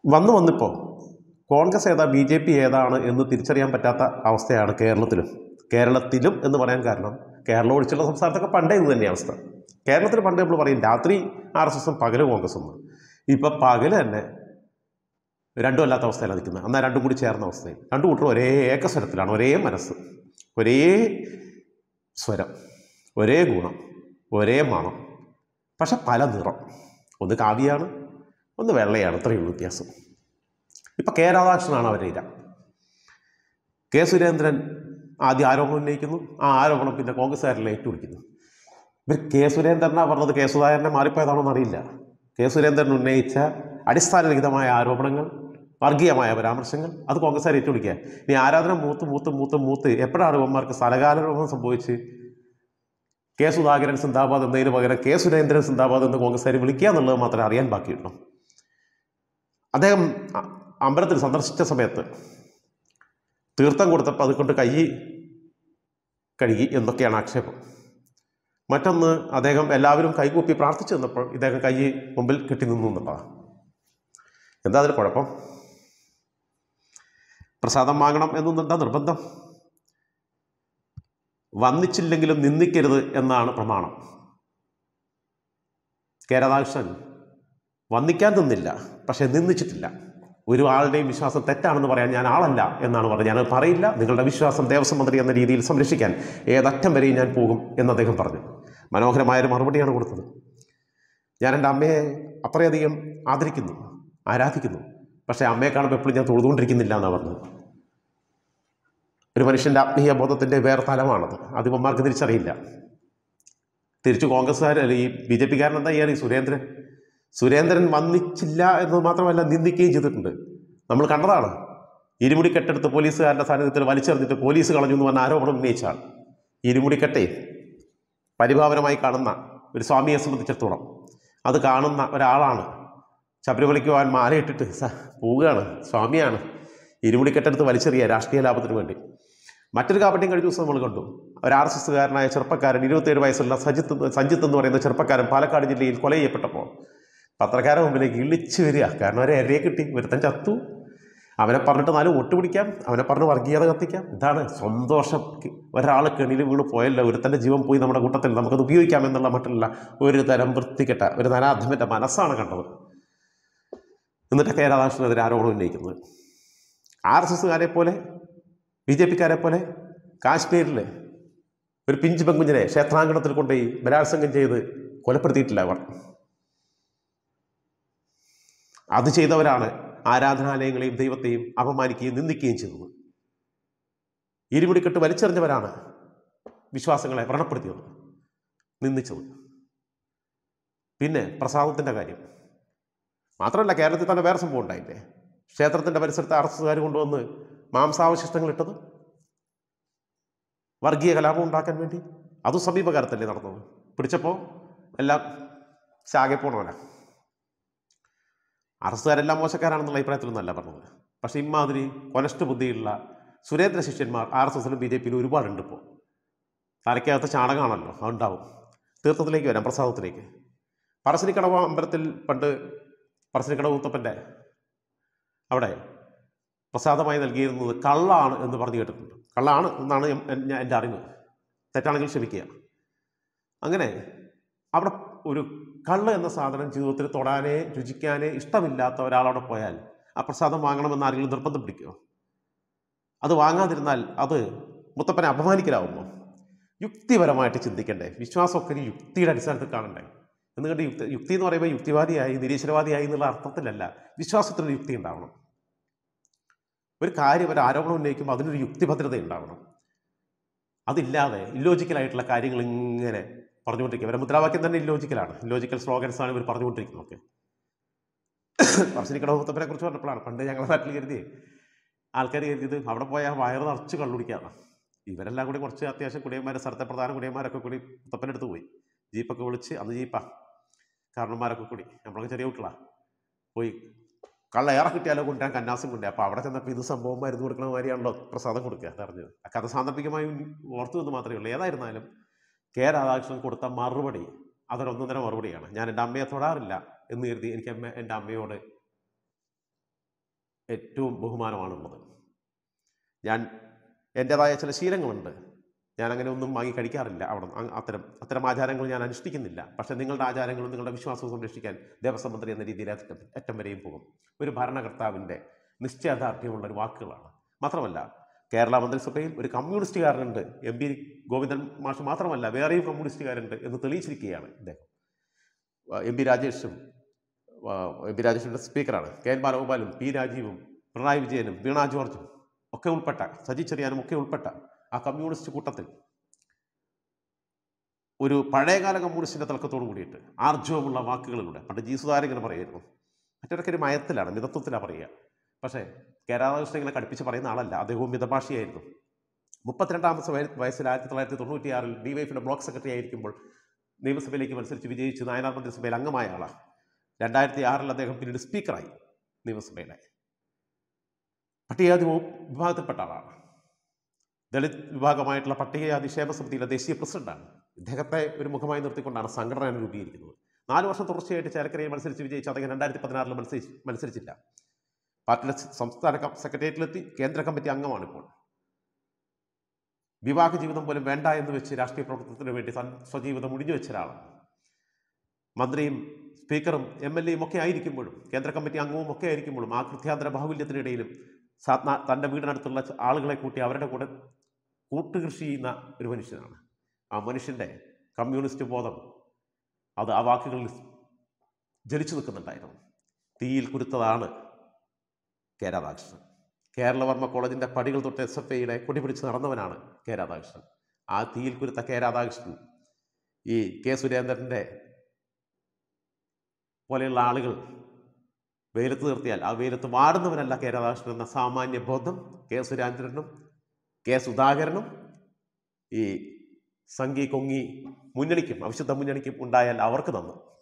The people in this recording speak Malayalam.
വന്നു വന്നിപ്പോൾ കോൺഗ്രസ് ഏതാ ബി ജെ പി ഏതാണ് എന്ന് തിരിച്ചറിയാൻ പറ്റാത്ത അവസ്ഥയാണ് കേരളത്തിലും കേരളത്തിലും എന്ന് പറയാൻ കാരണം കേരളം ഒഴിച്ചുള്ള സംസ്ഥാനത്തൊക്കെ പണ്ടേ ഇത് തന്നെയാണ് അവസ്ഥ കേരളത്തിൽ പണ്ട് നമ്മൾ പറയും രാത്രി ആർ എസ് എസും പകല് കോൺഗ്രസും എന്ന് ഇപ്പം പകല് തന്നെ രണ്ടും അല്ലാത്ത അവസ്ഥയിലാണ് നിൽക്കുന്നത് എന്നാൽ രണ്ടും കൂടി ചേർന്ന അവസ്ഥയും രണ്ടു കൂട്ടരും ഒരേ ഏകസ്വരത്തിലാണ് ഒരേ മനസ്സ് ഒരേ സ്വരം ഒരേ ഗുണം ഒരേ മണം പക്ഷെ പല നിറം ഒന്ന് കാവ്യാണ് ഒന്ന് വെള്ളയാണ് ഇത്രയേ ഉള്ളൂ വ്യത്യാസം ഇപ്പം കെ രാധാകൃഷ്ണനാണ് അവരുടെ ഇര കെ സുരേന്ദ്രൻ ആദ്യം ആരോപണം ഉന്നയിക്കുന്നു ആ ആരോപണം പിന്നെ കോൺഗ്രസ്സുകാരിൽ ഏറ്റുപിടിക്കുന്നു ഇവർ കെ സുരേന്ദ്രനാണ് പറഞ്ഞത് കെ സുധാകരനെ മാറിപ്പോയതാണോ എന്നറിയില്ല കെ സുരേന്ദ്രൻ ഉന്നയിച്ച അടിസ്ഥാനരഹിതമായ ആരോപണങ്ങൾ വർഗീയമായ പരാമർശങ്ങൾ അത് കോൺഗ്രസ്സുകാർ ഏറ്റുപിടിക്കുക ഇനി ആരാധന മൂത്ത് മൂത്ത് മൂത്ത് മൂത്ത് എപ്പോഴാണ് ഇവന്മാർക്ക് സ്ഥലകാലരോപം സംഭവിച്ച് കെ സുധാകരൻ സിന്ദാബാദ് എന്നതിന് പകരം കെ സുരേന്ദ്രൻ സിന്ദാബാദ് എന്ന് കോൺഗ്രസ്സുകാർ വിളിക്കുക എന്നുള്ളത് മാത്രമേ അറിയാൻ ബാക്കിയുള്ളൂ അദ്ദേഹം അ- അമ്പലത്തിൽ സന്ദർശിച്ച സമയത്ത് തീർത്ഥം കൊടുത്തപ്പോൾ അതുകൊണ്ട് കൈ കഴുകി എന്നൊക്കെയാണ് ആക്ഷേപം മറ്റൊന്ന് അദ്ദേഹം എല്ലാവരും കൈകൂപ്പി പ്രാർത്ഥിച്ചു നിന്നപ്പോൾ ഇദ്ദേഹം കൈ മുമ്പിൽ കെട്ടി നിന്നു എന്നുള്ളതാണ് എന്താ അതിൽ കുഴപ്പം പ്രസാദം വാങ്ങണം എന്നൊന്നും എന്താ നിർബന്ധം വന്നിച്ചില്ലെങ്കിലും നിന്ദിക്കരുത് എന്നാണ് പ്രമാണം കെ രാധാകൃഷ്ണൻ വന്നിക്കാൻ നിന്നില്ല പക്ഷേ നിന്ദിച്ചിട്ടില്ല ഒരു ആളുടെയും വിശ്വാസം തെറ്റാണെന്ന് പറയാൻ ഞാൻ ആളല്ല എന്നാണ് പറഞ്ഞത് ഞാൻ പറയില്ല നിങ്ങളുടെ വിശ്വാസം ദേവസ്വം മന്ത്രി എന്ന രീതിയിൽ സംരക്ഷിക്കാൻ ഏതറ്റം വരെയും ഞാൻ പോകും എന്ന് അദ്ദേഹം പറഞ്ഞു മനോഹരമായൊരു മറുപടിയാണ് കൊടുത്തത് ഞാൻ എൻ്റെ അമ്മയെ അത്രയധികം ആദരിക്കുന്നു ആരാധിക്കുന്നു പക്ഷേ അമ്മയെ കാണുമ്പോൾ എപ്പോഴും ഞാൻ തൊഴുതുകൊണ്ടിരിക്കുന്നില്ല എന്നാണ് പറഞ്ഞത് ഒരു മനുഷ്യൻ്റെ ആത്മീയ ബോധത്തിൻ്റെ വേറെ തലമാണത് അത് ഇവന്മാർക്ക് തിരിച്ചറിയില്ല തിരിച്ചു കോൺഗ്രസ്സുകാർ ഈ ബി ജെ പിക്കാരൻ എന്താ ചെയ്യാൻ ഈ സുരേന്ദ്രൻ സുരേന്ദ്രൻ വന്നിച്ചില്ല എന്നത് മാത്രമല്ല നിന്ദിക്കുകയും ചെയ്തിട്ടുണ്ട് നമ്മൾ കണ്ടതാണ് ഇരുമുടി കെട്ടെടുത്ത് പോലീസുകാരുടെ സാന്നിധ്യത്തിൽ വലിച്ചെറിഞ്ഞിട്ട് പോലീസ് കളഞ്ഞു എന്ന് പറഞ്ഞ ആരോപണം ഉന്നയിച്ച ആൾ ഇരുമുടി കെട്ടെ പരിഭാവനമായി കാണുന്ന ഒരു സ്വാമിയെ സംബന്ധിച്ചിടത്തോളം അത് കാണുന്ന ഒരാളാണ് ശബരിമലയ്ക്ക് പോകാൻ മാലയിട്ടിട്ട് സ പോവുകയാണ് സ്വാമിയാണ് ഇരുമുടി കെട്ടെടുത്ത് വലിച്ചെറിയുക രാഷ്ട്രീയ ലാഭത്തിന് വേണ്ടി മറ്റൊരു കാപ്പട്ടിയും കഴിഞ്ഞ ദിവസം നമ്മൾ കണ്ടു ഒരു ആർ എസ് എസ്സുകാരനായ ചെറുപ്പക്കാരൻ ഇരുപത്തേഴ് വയസ്സുള്ള സജിത്ത് സഞ്ജിത്ത് എന്ന് പറയുന്ന ചെറുപ്പക്കാരൻ പാലക്കാട് ജില്ലയിൽ കൊല ചെയ്യപ്പെട്ടപ്പോൾ പത്രക്കാരെ മുമ്പിലേക്ക് ഇളിച്ചു വരിക കാരണം ഒരു എരയെ കിട്ടി ഒരുത്തൻ ചത്തു അവനെ പറഞ്ഞിട്ട് നാല് വോട്ട് പിടിക്കാം അവനെ പറഞ്ഞ് വർഗീയത കത്തിക്കാം ഇതാണ് സന്തോഷം ഒരാൾ കെണിയിൽ വീണ് പോയല്ലോ ഒരുത്തൻ്റെ ജീവൻ പോയി നമ്മുടെ കൂട്ടത്തിൽ നമുക്കത് ഉപയോഗിക്കാം എന്നുള്ള മറ്റുള്ള ഒരു തരം വൃത്തികെട്ട ഒരു നരാധമൻ്റെ മനസ്സാണ് കണ്ടത് എന്നിട്ട് കെ രാധാകൃഷ്ണനെതിരെ ആരോപണം ഉന്നയിക്കുന്നത് ആർ എസ് എസ്സുകാരെ പോലെ ബി ജെ പിക്കാരെ പോലെ കാശ്മീരിൽ ഒരു പിഞ്ച് പെങ്കുഞ്ഞിനെ ക്ഷേത്രാങ്കണത്തിൽ കൊണ്ടുപോയി ബലാത്സംഗം ചെയ്ത് കൊലപ്പെടുത്തിയിട്ടില്ല അവർ അത് ചെയ്തവരാണ് ആരാധനാലയങ്ങളെയും ദൈവത്തെയും അപമാനിക്കുകയും നിന്ദിക്കുകയും ചെയ്തത് ഇരുമുടിക്കെട്ട് വലിച്ചെറിഞ്ഞവരാണ് വിശ്വാസങ്ങളെ വ്രണപ്പെടുത്തിയത് നിന്ദിച്ചത് പിന്നെ പ്രസാദത്തിൻ്റെ കാര്യം മാത്രമല്ല കേരളത്തിൽ തന്നെ വേറെ സംഭവം ഉണ്ടായില്ലേ ക്ഷേത്രത്തിൻ്റെ പരിസരത്ത് ആർ എസ് എസ്സുകാർ കൊണ്ടുവന്ന് മാംസാവശിഷ്ടങ്ങൾ ഇട്ടത് വർഗീയ കലാപം ഉണ്ടാക്കാൻ വേണ്ടി അതും സമീപകാലത്തല്ലേ നടന്നത് പിടിച്ചപ്പോൾ എല്ലാം ശാകെ പോണവനാ അറസ്റ്റുകാരെല്ലാം മോശക്കാരാണെന്നുള്ള അഭിപ്രായത്തിലൊന്നല്ല പറഞ്ഞത് പക്ഷേ ഇമാതിരി കൊനഷ്ട ബുദ്ധിയുള്ള സുരേന്ദ്ര ശിഷ്യന്മാർ ആർ എസ് എസിലും ബി ജെ പിയിലും ഒരുപാടുണ്ട് ഇപ്പോൾ തലയ്ക്കകത്ത് ചാണകമാണല്ലോ അതുണ്ടാവും തീർത്ഥത്തിലേക്ക് വരാം പ്രസാദത്തിലേക്ക് പറശ്ശിനിക്കടവ് അമ്പലത്തിൽ പണ്ട് പറശ്ശിനിക്കടവ് മുത്തപ്പൻ്റെ അവിടെ പ്രസാദമായി നൽകിയിരുന്നത് കള്ളാണ് എന്ന് പറഞ്ഞു കേട്ടിട്ടുണ്ട് കള്ളാണ് എന്നാണ് ഞാൻ ഞാൻ- എൻ്റെ അറിവ് തെറ്റാണെങ്കിൽ ക്ഷമിക്കുക അങ്ങനെ അവിടെ ഒരു കള്ള് എന്ന സാധനം ജീവിതത്തിൽ തൊടാനേ രുചിക്കാനേ ഇഷ്ടമില്ലാത്ത ഒരാളവിടെ പോയാൽ ആ പ്രസാദം വാങ്ങണമെന്ന് ആരെങ്കിലും നിർബന്ധം പിടിക്കുമോ അത് വാങ്ങാതിരുന്നാൽ അത് മുത്തപ്പനെ അപമാനിക്കലാവുമോ യുക്തിപരമായിട്ട് ചിന്തിക്കണ്ടേ വിശ്വാസമൊക്കെ ഒരു യുക്തിയുടെ അടിസ്ഥാനത്തിൽ കാണണ്ടേ എന്നുകൊണ്ട് യുക്തി യുക്തി എന്ന് പറയുമ്പോൾ യുക്തിവാദിയായി നിരീശ്വരവാദിയായി എന്നുള്ള അർത്ഥത്തിലല്ല വിശ്വാസത്തിനൊരു യുക്തി ഉണ്ടാവണം ഒരു കാര്യം ഒരു ആരോപണം ഉന്നയിക്കുമ്പോൾ അതിനൊരു യുക്തിഭദ്രത ഉണ്ടാവണം അതില്ലാതെ ഇല്ലോജിക്കലായിട്ടുള്ള കാര്യങ്ങൾ ഇങ്ങനെ പറഞ്ഞുകൊണ്ടിരിക്കുക ഇവരുടെ മുദ്രാവാക്യം തന്നെ ഇല്ലോജിക്കലാണ് ഇല്ലോജിക്കൽ സ്ലോഗൻസ് ആണ് ഇവർ പറഞ്ഞുകൊണ്ടിരിക്കുന്നത് പറശ്ശിനിക്കടവ് മുത്തപ്പനെ കുറിച്ച് പറഞ്ഞപ്പോഴാണ് പണ്ട് ഞങ്ങളുടെ നാട്ടിൽ കരുതി ആൾക്കാർ കരുതിയത് അവിടെ പോയാൽ വയറ് നിറച്ച് കള്ളുടിക്കാണ് ഇവരെല്ലാം കൂടി കുറച്ച് അത്യാവശ്യം കുടിയന്മാരെ സ്ഥലത്തെ പ്രധാന കുടിയന്മാരൊക്കെ കൂടി മുത്തപ്പൻ്റെ അടുത്ത് പോയി ജീപ്പൊക്കെ വിളിച്ച് അന്ന് ജീപ്പാ കാരണന്മാരൊക്കെ കൂടി നമ്മളൊക്കെ ചെറിയ കുട്ടികളാ പോയി കള്ള ഏറെ കിട്ടിയാലോ കൊണ്ടുവരാൻ കന്നാസും കൊണ്ടുവരാം അപ്പോൾ അവിടെ ചെന്നപ്പോൾ ഇത് സംഭവം മരുന്ന് കൊടുക്കുന്ന മാതിരിയാണല്ലോ പ്രസാദം കൊടുക്കുക അതറിഞ്ഞത് ആ കഥ സാന്ദർഭികമായി ഓർത്തു എന്ന് മാത്രമേ ഉള്ളൂ ഏതായിരുന്നാലും കെ രാധാകൃഷ്ണൻ കൊടുത്ത മറുപടി അതൊരൊന്നൊന്നര മറുപടിയാണ് ഞാൻ എൻ്റെ അമ്മയെ തൊടാറില്ല എന്ന് കരുതി എനിക്ക് അമ്മ എൻ്റെ അമ്മയോട് ഏറ്റവും ബഹുമാനമാണുള്ളത് ഞാൻ എൻ്റേതായ ചില ശീലങ്ങളുണ്ട് ഞാൻ അങ്ങനെ ഒന്നും വാങ്ങി കഴിക്കാറില്ല അവിടെ അ- അത്തരം അത്തരം ആചാരങ്ങൾ ഞാൻ അനുഷ്ഠിക്കുന്നില്ല പക്ഷേ നിങ്ങളുടെ ആചാരങ്ങളും നിങ്ങളുടെ വിശ്വാസവും സംരക്ഷിക്കാൻ ദേവസ്വം മന്ത്രി എന്ന രീതിയിൽ അറ്റം അറ്റം വരെയും പോകും ഒരു ഭരണകർത്താവിൻ്റെ നിശ്ചയദാർഢ്യമുള്ള ഒരു വാക്കുകളാണ് മാത്രമല്ല കേരള മന്ത്രിസഭയിൽ ഒരു കമ്മ്യൂണിസ്റ്റുകാരനുണ്ട് എം പി ഗോവിന്ദൻ മാഷ് മാത്രമല്ല വേറെയും കമ്മ്യൂണിസ്റ്റുകാരുണ്ട് എന്ന് തെളിയിച്ചിരിക്കുകയാണ് ഇദ്ദേഹം ആ, എം പി രാജേഷും ആ, എം പി രാജേഷിൻ്റെ സ്പീക്കറാണ് കെ എൻ ബാലഗോപാലും പി രാജീവും പിണറായി വിജയനും വീണ ജോർജും ഒക്കെ ഉൾപ്പെട്ട സജി ചെറിയാനും ഒക്കെ ഉൾപ്പെട്ട ആ കമ്മ്യൂണിസ്റ്റ് കൂട്ടത്തിൽ ഒരു പഴയകാല കമ്മ്യൂണിസ്റ്റിൻ്റെ തിളക്കത്തോട് കൂടിയിട്ട് ആർജവമുള്ള വാക്കുകളിലൂടെ പണ്ട് ജി സുധാകരൻ ഇങ്ങനെ പറയുമായിരുന്നു മറ്റൊരൊക്കെ ഒരു മയത്തിലാണ് മിതത്വത്തിലാണ് പറയുക പക്ഷേ കെ രാധാകൃഷ്ണൻ ഇങ്ങനെ കടുപ്പിച്ച് പറയുന്ന ആളല്ല അദ്ദേഹവും മിതഭാഷയായിരുന്നു മുപ്പത്തിരണ്ടാമത്തെ വയ- വയസ്സിൽ ആയിരത്തി തൊള്ളായിരത്തി തൊണ്ണൂറ്റിയാറിൽ ഡി വൈഫിൻ്റെ ബ്ലോക്ക് സെക്രട്ടറി ആയിരിക്കുമ്പോൾ നിയമസഭയിലേക്ക് മത്സരിച്ച് വിജയിച്ച് നായനാർ മന്ത്രിസഭയിൽ അംഗമായ ആളാണ് രണ്ടായിരത്തി ആറിൽ അദ്ദേഹം പിന്നീട് സ്പീക്കറായി നിയമസഭയുടെ പട്ടികജാതി വകുപ്പ് വിഭാഗത്തിൽപ്പെട്ട ആളാണ് ദളിത് വിഭാഗമായിട്ടുള്ള പട്ടികജാതി ക്ഷേമ സമിതിയിലെ ദേശീയ പ്രസിഡന്റാണ് ഇദ്ദേഹത്തെ ഒരു മുഖമായി നിർത്തിക്കൊണ്ടാണ് സംഘടന രൂപീകരിക്കുന്നത് നാല് വർഷം തുടർച്ചയായിട്ട് ചേലക്കരയിൽ മത്സരിച്ച് വിജയിച്ച് അദ്ദേഹം രണ്ടായിരത്തി പതിനാറിൽ മത്സരിച്ച് മത്സരിച്ചില്ല പാർട്ടിയുടെ സംസ്ഥാന കം- സെക്രട്ടേറിയറ്റിലെത്തി കേന്ദ്ര കമ്മിറ്റി അംഗമാണ് ഇപ്പോൾ വിവാഹ ജീവിതം പോലും വേണ്ട എന്ന് വെച്ച് രാഷ്ട്രീയ പ്രവർത്തനത്തിന് വേണ്ടി തൻ സ്വജീവിതം ഒഴിഞ്ഞു വെച്ച ഒരാളാണ് മന്ത്രിയും സ്പീക്കറും എം എൽ എയും ഒക്കെ ആയിരിക്കുമ്പോഴും കേന്ദ്ര കമ്മിറ്റി അംഗവും ഒക്കെ ആയിരിക്കുമ്പോഴും ആ കൃത്യാന്തര ബാഹുല്യത്തിനിടയിലും സാത്ന തൻ്റെ വീടിനടുത്തുള്ള ച- ആളുകളെ കൂട്ടി അവരുടെ കൂടെ കൂട്ടുകൃഷി ചെയ്യുന്ന ഒരു മനുഷ്യനാണ് ആ മനുഷ്യൻ്റെ കമ്മ്യൂണിസ്റ്റ് ബോധം അത് ആ വാക്കുകളിൽ ജലിച്ചു നിൽക്കുന്നുണ്ടായിരുന്നു തീയിൽ കുരുത്തതാണ് കെ രാധാകൃഷ്ണൻ കേരളവർമ്മ കോളേജിൻ്റെ പടികൾ തൊട്ട് എസ് എഫ് ഐയുടെ കൊടി പിടിച്ച് നടന്നവനാണ് കെ രാധാകൃഷ്ണൻ ആ തീയിൽ കുരുത്ത കെ രാധാകൃഷ്ണൻ ഈ കെ സുരേന്ദ്രൻ്റെ പോലെയുള്ള ആളുകൾ വെയിലത്ത് നിർത്തിയാൽ ആ വെയിലത്ത് വാടുന്നവനല്ല കെ രാധാകൃഷ്ണൻ എന്ന സാമാന്യ ബോധം കെ സുരേന്ദ്രനും കെ സുധാകരനും ഈ സംഘി കൊങ്ങി മുന്നണിക്കും അവിശുദ്ധ മുന്നണിക്കും ഉണ്ടായാൽ അവർക്ക് തന്നു